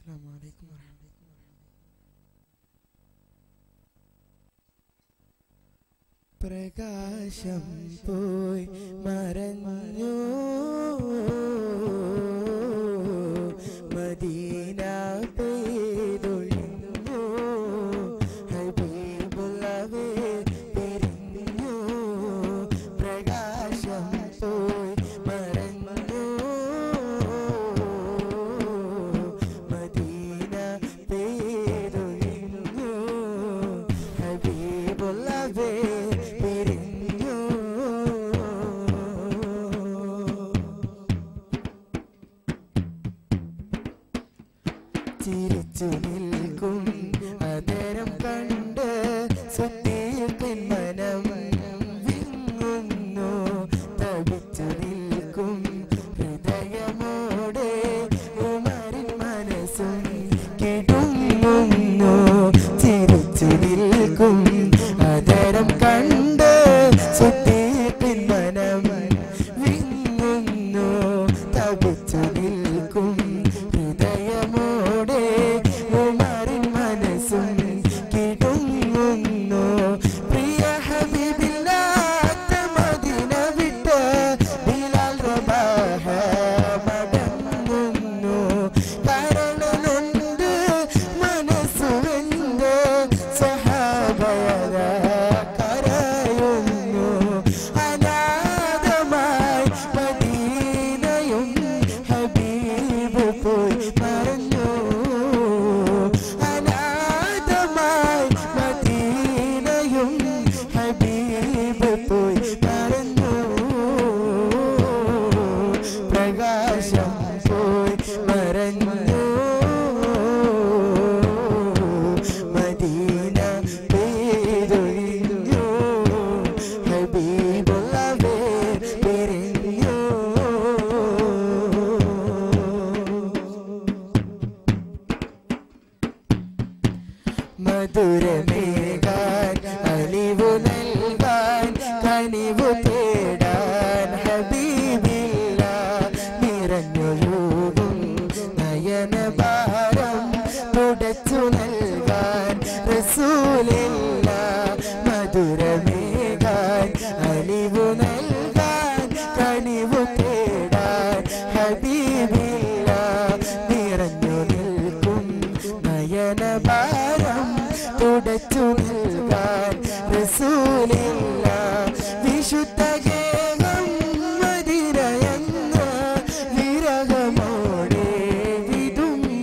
അസ്സലാമു അലൈക്കും വറഹ്മത്തുള്ളാഹി പ്രകാശം പോയി മറഞ്ഞു മദീന പെയ്തൊഴിഞ്ഞു ഹബീബുള്ളവേ പിരിഞ്ഞു പ്രകാശം പോയി മറഞ്ഞു മദീന പെയ്തൊഴിഞ്ഞു ഹബീബുള്ളവേ പിരിഞ്ഞു ചിരിച്ചു നിൽക്കും അതരം കണ്ട് സുത്തീർപ്പിൻ മനം വിങ്ങുന്നു തപിച്ചു നിൽക്കും ഹൃദയമോടെ ഉമരിൻ മനസ്സും കിടുങ്ങുന്നു ചിരിച്ചു നിൽക്കും അതരം കണ്ട് സുത്തീർപ്പിൻ മനം വിങ്ങുന്നു തപിച്ചു നിൽക്കും ഹൃദയമോടെ ഉമറിൻ മനസ്സും കിടുങ്ങുന്നു പ്രിയ ഹബീബില്ലാത്ത മദീന വിട്ട് ബിലാൽ റബാഹ മടങ്ങുന്നു കരണനൊണ്ട് മനസ്സുവെന്ത് സഹാബയത കരയുന്നു അനാഥമായി മദീനയും ഹബീബ് പോയി മറഞ്ഞു അനാഥമായി മദീനയും ഹബീബ് പോയി മറഞ്ഞു പ്രകാശം പോയി മറഞ്ഞു മദീന പെയ്തൊഴിഞ്ഞു ഹബീബുള്ളവേ പിരിഞ്ഞു മധുരമേകാൻ അലിവു നൽകാൻ കനിവു തേടാൻ ഹബീബില്ല നിറഞ്ഞൊഴുകും നയനഭാരം തുടച്ചു നൽകാൻ റസൂലില്ല മധുരമേകാൻ അലിവു നൽകാൻ കനിവു തേടാൻ ഹബീബില്ല നിറഞ്ഞു നിൽക്കും നയനഭാരം തുടച്ചു നൽകാൻ റസൂലില്ല വിശുദ്ധ ഗേഹം മതിരയെന്ന വിരഹമോടെ വിതുമ്പി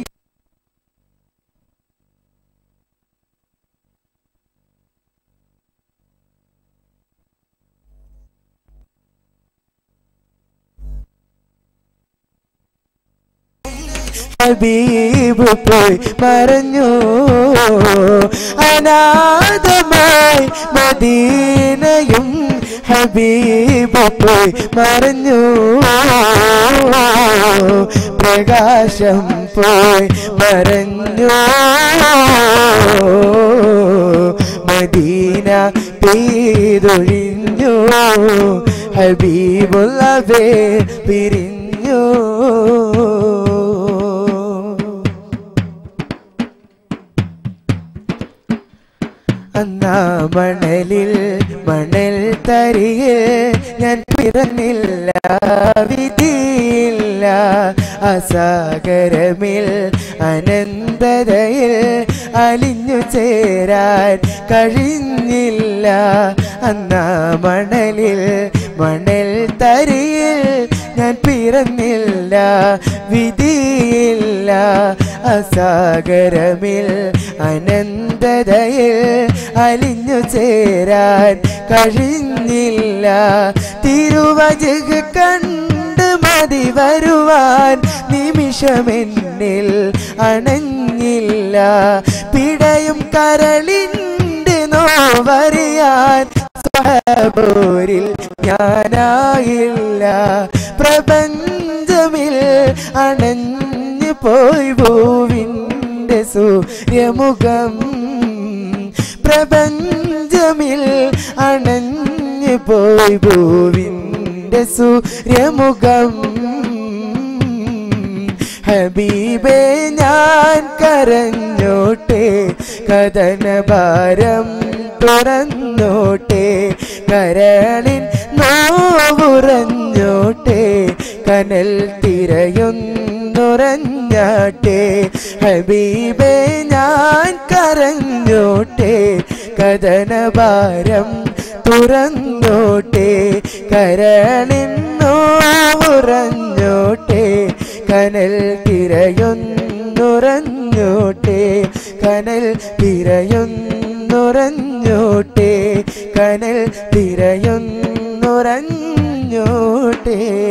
ഹബീബ് പോയി മറഞ്ഞു അനാഥമായി മദീനയും ഹബീബ് പോയി മറഞ്ഞു പ്രകാശം പോയി മറഞ്ഞു മദീന പെയ്തൊഴിഞ്ഞു ഹബീബുള്ളവേ പിരിഞ്ഞു അന്നാ മണലിൽ മണൽ തരിയിൽ ഞാൻ പിറന്നില്ല വിധിയില്ല അസാഗരമിൽ അനന്തതയിൽ അലിഞ്ഞു ചേരാൻ കഴിഞ്ഞില്ല അന്നാ മണലിൽ മണൽ തരിയിൽ ഞാൻ പിറന്നില്ല വിധിയില്ല അസാഗരമിൽ അനന്തതയിൽ അലിഞ്ഞു ചേരാൻ കഴിഞ്ഞില്ല തിരുവജക് കണ്ട് മതി വരുവാൻ നിമിഷമെന്നിൽ അണഞ്ഞില്ല പിടയും കരളിൻ്റെ നോവറിയാൻ സ്വഹബോരിൽ ഞാനായില്ല പ്രപഞ്ചമിൽ അണഞ്ഞു പോയി ഭൂവിൻ്റെ സൂര്യമുഖം പ്രപഞ്ചമിൽ അണഞ്ഞു പോയി ഭൂവിൻ്റെ സൂര്യമുഖം ഹബീബേ ഞാൻ കരഞ്ഞോട്ടെ കഥനഭാരം തുറന്നോട്ടെ കരളിൻ നോവുറഞ്ഞോട്ടെ കനൽ തിരയുന്നുറഞ്ഞാട്ടെ ഹബീബേ ഞാൻ കരഞ്ഞോട്ടെ കഥനഭാരം തുറന്നോട്ടെ കരളിൻ നോവുറഞ്ഞോട്ടെ കനൽ തിരയുന്നുറഞ്ഞോട്ടെ കനൽ തിരയുന്നുറഞ്ഞോട്ടെ കനൽ തിരയുന്നുറഞ്ഞോട്ടെ